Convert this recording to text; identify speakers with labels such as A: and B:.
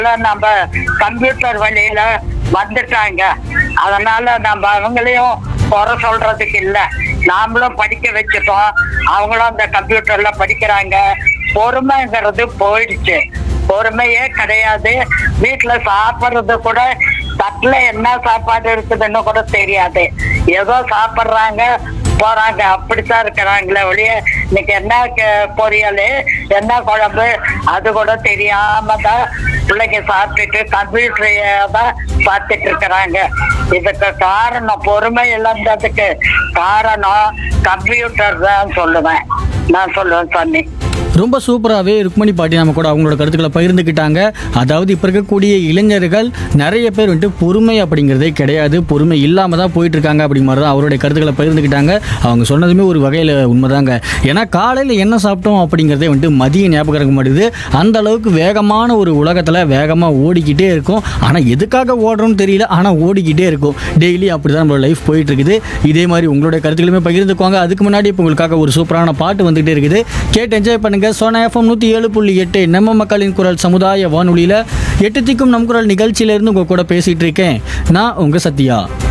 A: எல்லாம் நம்ம கம்ப்யூட்டர் வழியில வந்துட்டாங்க அதனால நம்ம அவங்களையும் குறை சொல்றதுக்கு இல்ல நாமளும் படிக்க வச்சுட்டோம் அவங்களும் அந்த கம்ப்யூட்டர்ல படிக்கிறாங்க பொறுமைங்கிறது போயிடுச்சு பொறுமையே கிடையாது வீட்டுல சாப்பிடுறது கூட தட்டுல என்ன சாப்பாடு இருக்குதுன்னு கூட தெரியாது ஏதோ சாப்பிடுறாங்க போறாங்க அப்படித்தான் இருக்கிறாங்களே ஒழிய இன்னைக்கு என்ன க- பொரியல் என்ன குழம்பு அது கூட தெரியாம தான் பிள்ளைங்க சாப்பிட்டுட்டு கம்ப்யூட்டரையே தான் பார்த்துட்டு இருக்கிறாங்க இதுக்கு காரணம் பொறுமை இழந்ததுக்கு காரணம் கம்ப்யூட்டர் தான் சொல்லுவேன் நான் சொல்லுவேன் சன்னி
B: ரொம்ப சூப்பராகவே ருக்மணி பாட்டி நம்ம கூட அவங்களோட கருத்துக்களை பகிர்ந்துக்கிட்டாங்க அதாவது இப்போ இருக்கக்கூடிய இளைஞர்கள் நிறைய பேர் வந்துட்டு பொறுமை அப்படிங்கிறதே கிடையாது பொறுமை இல்லாமல் தான் போயிட்டு இருக்காங்க அப்படிங்கிற மாதிரி தான் அவருடைய கருத்துக்களை பகிர்ந்துக்கிட்டாங்க அவங்க சொன்னதுமே ஒரு வகையில் உண்மைதாங்க ஏன்னா காலையில் என்ன சாப்பிட்டோம் அப்படிங்கிறதே வந்துட்டு மதிய ஞாபகம் இருக்க மாட்டேது அந்த அளவுக்கு வேகமான ஒரு உலகத்தில் வேகமாக ஓடிக்கிட்டே இருக்கும் ஆனால் எதுக்காக ஓடுறோம்னு தெரியல ஆனால் ஓடிக்கிட்டே இருக்கும் டெய்லி அப்படி தான் நம்மளோட லைஃப் போயிட்டு இருக்குது இதே மாதிரி உங்களுடைய கருத்துக்களுமே பகிர்ந்துக்குவாங்க அதுக்கு முன்னாடி இப்போ உங்களுக்காக ஒரு சூப்பரான பாட்டு வந்துகிட்டே இருக்குது கேட்டு என்ஜாய் பண்ணுங்க சோனா எஃப்எம் நூற்றி ஏழு புள்ளி எட்டு நம்ம மக்களின் குரல் சமுதாய வானொலியில் எட்டு திக்கும் நம் குரல் நிகழ்ச்சியிலேருந்து உங்கள் கூட பேசிகிட்டு இருக்கேன் நான் உங்கள் சத்யா